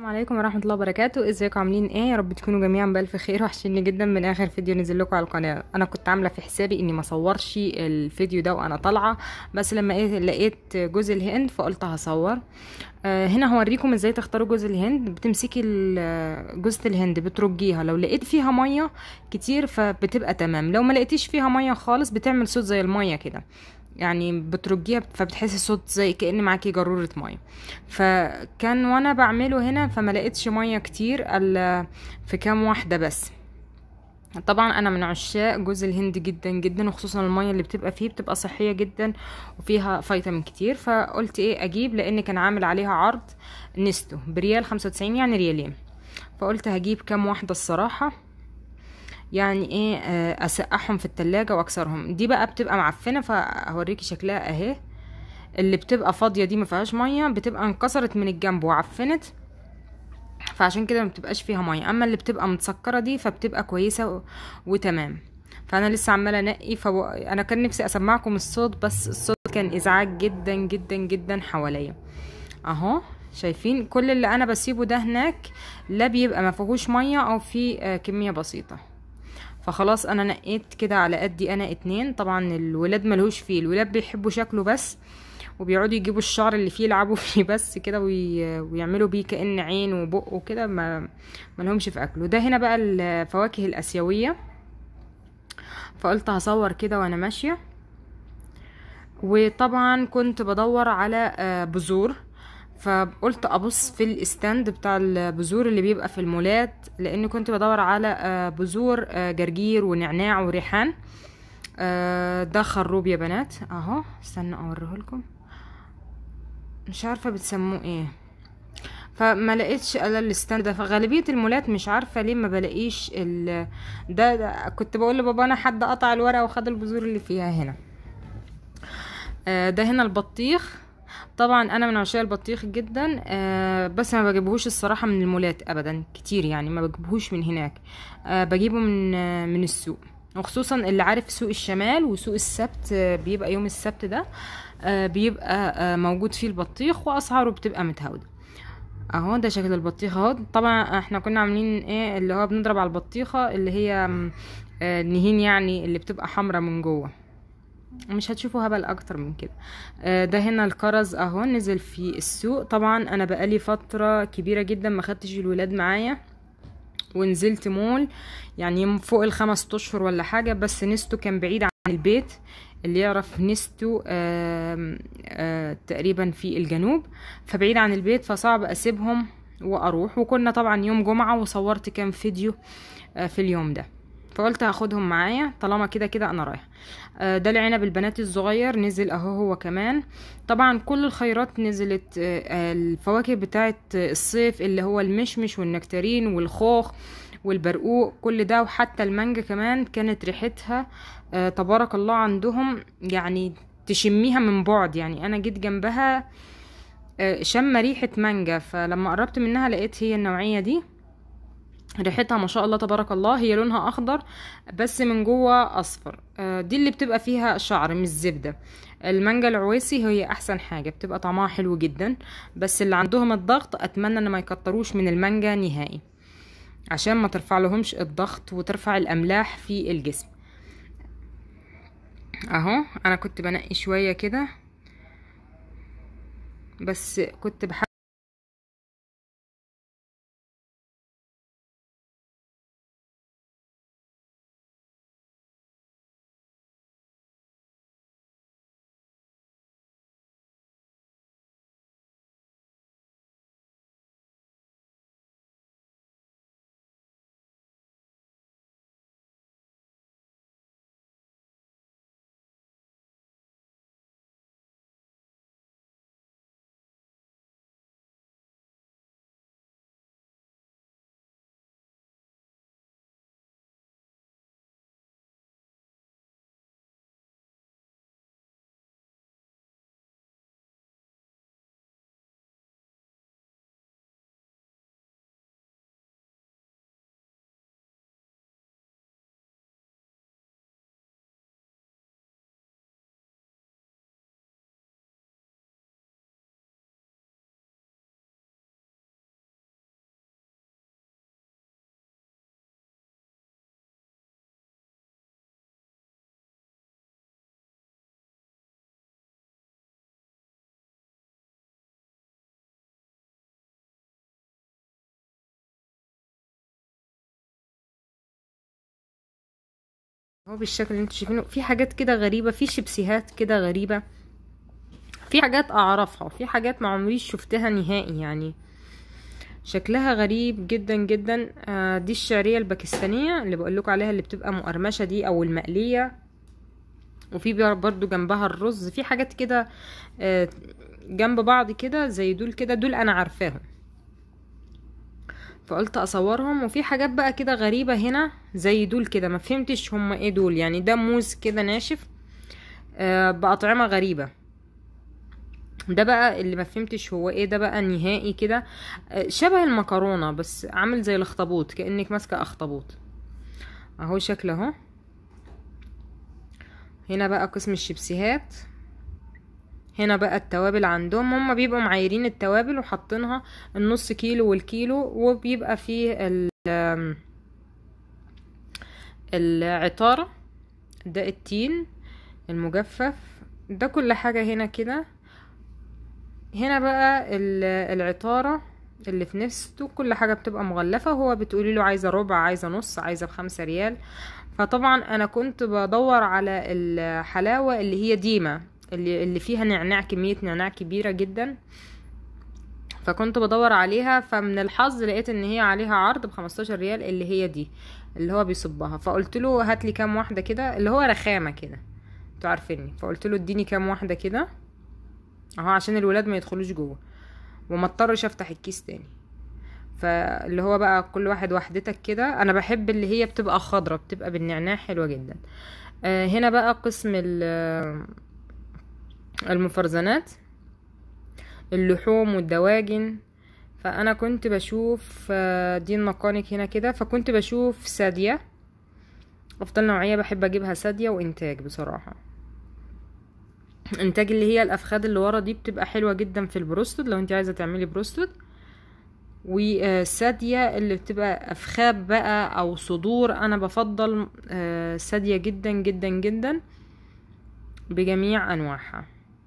السلام عليكم ورحمة الله وبركاته ازيكم عاملين ايه يا رب تكونوا جميعا بألف خير وحشيني جدا من اخر فيديو نزل لكم على القناة انا كنت عاملة في حسابي اني ما صورش الفيديو ده وانا طالعة بس لما ايه لقيت جوز الهند فقلت هصور آه هنا هوريكم ازاي تختاروا جوز الهند بتمسكي ال- جوزة الهند بترجيها لو لقيت فيها مية كتير فبتبقى تمام لو ما لقيتيش فيها مية خالص بتعمل صوت زي المية كده يعني بترجيها فبتحسي صوت زي كأن معاكي جرورة مية فكان وانا بعمله هنا فما لقيتش مية كتير الا في كام واحدة بس طبعا انا من عشاق جوز الهند جدا جدا وخصوصا المية اللي بتبقى فيه بتبقى صحية جدا وفيها فيتامين كتير فقلت ايه اجيب لان كان عامل عليها عرض نستو بريال خمسة وتسعين يعني ريالين فقلت هجيب كام واحدة الصراحة يعني ايه آه، اسقعهم في التلاجة واكسرهم دي بقى بتبقى معفنة فهوريكي شكلها اهي اللي بتبقى فاضية دي ما فيهاش مية بتبقى انكسرت من الجنب وعفنت فعشان كده ما بتبقاش فيها مية اما اللي بتبقى متسكرة دي فبتبقى كويسة و... وتمام فانا لسه عماله انقي فو... انا كان نفسي اسمعكم الصوت بس الصوت كان ازعاج جدا جدا جدا حواليا اهو شايفين كل اللي انا بسيبه ده هناك لا بيبقى ما فيهوش ميه او في آه، كميه بسيطه فخلاص انا نقيت كده على قدي انا اتنين طبعا الولاد ملهوش فيه الولاد بيحبوا شكله بس وبيقعدوا يجيبوا الشعر اللي فيه يلعبوا فيه بس كده وي... ويعملوا بيه كأن عين وبق وكده ما ملهمش في اكله ده هنا بقى الفواكه الاسيويه فقلت هصور كده وانا ماشيه وطبعا كنت بدور على آه، بذور فقلت ابص في الاستاند بتاع البذور اللي بيبقى في المولات لان كنت بدور على آه، بذور آه، جرجير ونعناع وريحان آه، ده خروب يا بنات اهو استنى اوريه لكم مش عارفه بتسموه ايه فما لقيتش الا الستاند ده فغالبيه المولات مش عارفه ليه ما بلاقيش ال ده, ده كنت بقول لبابا انا حد قطع الورقه وخد البذور اللي فيها هنا آه، ده هنا البطيخ طبعا انا من عشاق البطيخ جدا آه، بس ما بجيبهوش الصراحه من المولات ابدا كتير يعني ما بجيبهوش من هناك آه، بجيبه من آه، من السوق وخصوصا اللي عارف سوق الشمال وسوق السبت آه، بيبقى يوم السبت ده آه، بيبقى آه، موجود فيه البطيخ واسعاره بتبقى متهاوده اهو ده شكل البطيخه اهو طبعا احنا كنا عاملين ايه اللي هو بنضرب على البطيخه اللي هي م، آه، نهين يعني اللي بتبقى حمرا من جوه مش هتشوفوا هبل اكتر من كده آه، ده هنا الكرز اهو نزل في السوق طبعا انا بقالي فتره كبيره جدا ما خدتش الولاد معايا ونزلت مول يعني يوم فوق الخمس اشهر ولا حاجه بس نستو كان بعيد عن البيت اللي يعرف نستو آم، آه تقريبا في الجنوب فبعيد عن البيت فصعب اسيبهم واروح وكنا طبعا يوم جمعه وصورت كام فيديو آه في اليوم ده فقلت هاخدهم معايا طالما كده كده انا رايحه آه، ده العنب البنات الصغير نزل اهو هو كمان طبعا كل الخيرات نزلت آه، آه، الفواكه بتاعت الصيف اللي هو المشمش والنكترين والخوخ والبرقوق كل ده وحتى المانجا كمان كانت ريحتها آه، تبارك الله عندهم يعني تشميها من بعد يعني انا جيت جنبها آه، شم ريحة مانجا فلما قربت منها لقيت هي النوعية دي ريحتها ما شاء الله تبارك الله هي لونها اخضر بس من جوه اصفر آه، دي اللي بتبقى فيها شعر مش زبده المانجا العويسي هي احسن حاجه بتبقى طعمها حلو جدا بس اللي عندهم الضغط اتمنى ان ما يكتروش من المانجا نهائي عشان ما ترفع لهمش الضغط وترفع الاملاح في الجسم اهو انا كنت بنقي شويه كده بس كنت بحب هو بالشكل اللي انتوا شايفينه في حاجات كده غريبة في شيبسيهات كده غريبة في حاجات اعرفها وفي حاجات ما عمريش شفتها نهائي يعني شكلها غريب جدا جدا آه دي الشعرية الباكستانية اللي بقول لكم عليها اللي بتبقى مقرمشة دي او المقلية وفي برضو جنبها الرز في حاجات كده آه جنب بعض كده زي دول كده دول انا عارفاهم فقلت اصورهم وفي حاجات بقى كده غريبة هنا زي دول كده ما فهمتش هما ايه دول يعني ده موز كده ناشف آه بأطعمة غريبة ده بقى اللي ما فهمتش هو ايه ده بقى نهائي كده آه شبه المكرونة بس عامل زي الاخطبوط كأنك ماسكة اخطبوط اهو شكل اهو هنا بقى قسم الشيبسيهات هنا بقى التوابل عندهم هم بيبقوا معايرين التوابل وحاطينها النص كيلو والكيلو وبيبقى فيه العطارة ده التين المجفف ده كل حاجة هنا كده هنا بقى العطارة اللي في نفسته كل حاجة بتبقى مغلفة هو بتقولي له عايزة ربع عايزة نص عايزة بخمسة ريال فطبعا انا كنت بدور على الحلاوة اللي هي ديمة اللي, اللي فيها نعناع كمية نعناع كبيرة جدا فكنت بدور عليها فمن الحظ لقيت ان هي عليها عرض بخمستاشر ريال اللي هي دي اللي هو بيصبها فقلت له هات لي كام واحدة كده اللي هو رخامة كده انتوا عارفيني فقلت له اديني كام واحدة كده اهو عشان الولاد ما يدخلوش جوه وما اضطرش افتح الكيس تاني فاللي هو بقى كل واحد وحدتك كده انا بحب اللي هي بتبقى خضرة بتبقى بالنعناع حلوة جدا آه هنا بقى قسم المفرزنات اللحوم والدواجن فانا كنت بشوف دي المقانك هنا كده فكنت بشوف سادية افضل نوعية بحب اجيبها سادية وانتاج بصراحة انتاج اللي هي الافخاد اللي ورا دي بتبقى حلوة جدا في البروستد لو انت عايزة تعملي بروستد وسادية اللي بتبقى افخاب بقى او صدور انا بفضل سادية جدا جدا جدا بجميع انواعها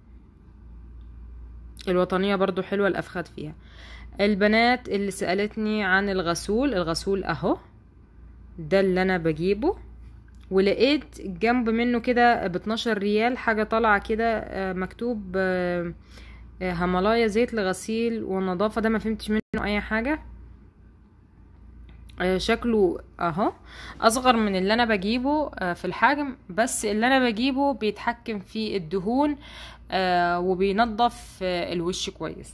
الوطنية برضو حلوة الأفخاد فيها البنات اللي سألتني عن الغسول الغسول اهو ده اللي انا بجيبه ولقيت جنب منه كده باتناشر ريال حاجة طالعة كده مكتوب هملايا زيت لغسيل والنظافة ده ما فهمتش منه اي حاجة شكله اهو اصغر من اللي انا بجيبه في الحجم بس اللي انا بجيبه بيتحكم في الدهون وبينظف الوش كويس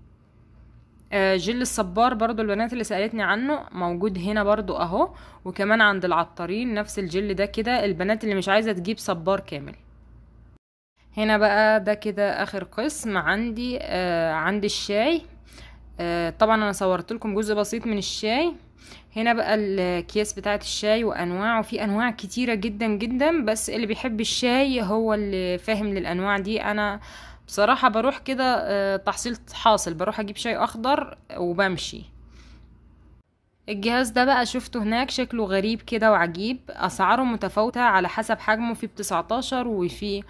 جل الصبار برضو البنات اللي سألتني عنه موجود هنا برضو اهو وكمان عند العطارين نفس الجل ده كده البنات اللي مش عايزة تجيب صبار كامل هنا بقى ده كده اخر قسم عندي آه عندي الشاي آه طبعا انا صورت لكم جزء بسيط من الشاي هنا بقى الكياس بتاعه الشاي وانواعه في انواع كتيره جدا جدا بس اللي بيحب الشاي هو اللي فاهم للانواع دي انا بصراحه بروح كده آه تحصيل حاصل بروح اجيب شاي اخضر وبمشي الجهاز ده بقى شفته هناك شكله غريب كده وعجيب اسعاره متفاوتة على حسب حجمه في بتسعتاشر وفي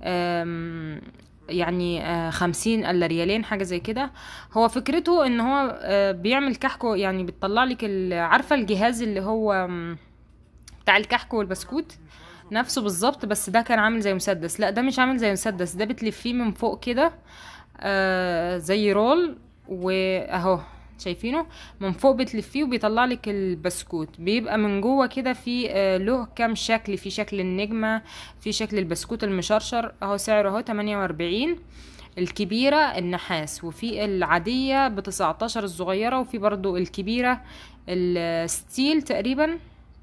يعني خمسين الا ريالين حاجة زي كده هو فكرته ان هو بيعمل كحكو يعني بتطلع لك عارفة الجهاز اللي هو بتاع الكحك والبسكوت نفسه بالظبط بس ده كان عامل زي مسدس لا ده مش عامل زي مسدس ده بتلفيه من فوق كده زي رول واهو شايفينه من فوق بتلفيه وبيطلع لك البسكوت بيبقى من جوه كده في له كام شكل في شكل النجمه في شكل البسكوت المشرشر اهو سعره اهو 48 الكبيره النحاس وفي العاديه ب 19 الصغيره وفي برضو الكبيره الستيل تقريبا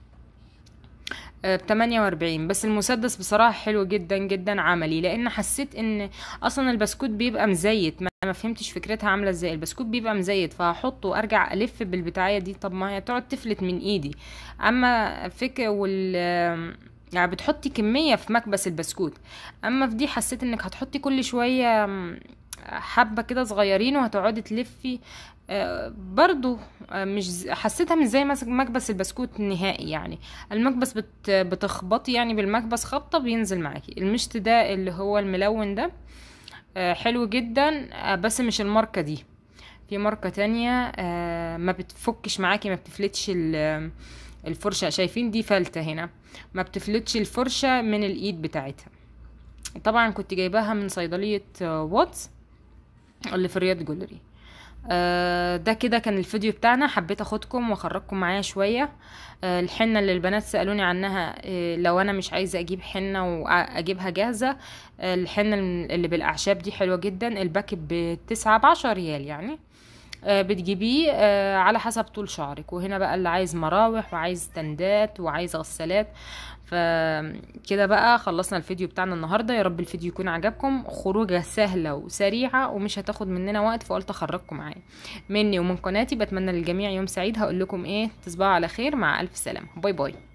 ب 48 بس المسدس بصراحه حلو جدا جدا عملي لان حسيت ان اصلا البسكوت بيبقى مزيت ما ما فهمتش فكرتها عامله ازاي البسكوت بيبقى مزيت فهحطه وارجع الف بالبتاعيه دي طب ما هي تقعد تفلت من ايدي اما فكره وال يعني بتحطي كميه في مكبس البسكوت اما في دي حسيت انك هتحطي كل شويه حبه كده صغيرين وهتقعدي تلفي برضو مش حسيتها مش زي مكبس البسكوت نهائي يعني المكبس بت بتخبطي يعني بالمكبس خبطه بينزل معاكي المشط ده اللي هو الملون ده حلو جدا بس مش الماركه دي في ماركه تانية ما بتفكش معاكي ما بتفلتش الفرشه شايفين دي فلته هنا ما بتفلتش الفرشه من الايد بتاعتها طبعا كنت جايباها من صيدليه آه، واتس اللي في رياض جولري آه، ده كده كان الفيديو بتاعنا حبيت اخدكم واخرجكم معايا شويه آه، الحنه اللي البنات سالوني عنها آه، لو انا مش عايزه اجيب حنه واجيبها جاهزه آه، الحنه اللي بالاعشاب دي حلوه جدا الباكت بتسعة بعشر ريال يعني آه، بتجيبيه آه، على حسب طول شعرك وهنا بقى اللي عايز مراوح وعايز تندات وعايز غسالات فكده بقى خلصنا الفيديو بتاعنا النهارده يا رب الفيديو يكون عجبكم خروجه سهله وسريعه ومش هتاخد مننا وقت فقلت اخرجكم معايا مني ومن قناتي بتمنى للجميع يوم سعيد هقول لكم ايه تصبحوا على خير مع الف سلامه باي باي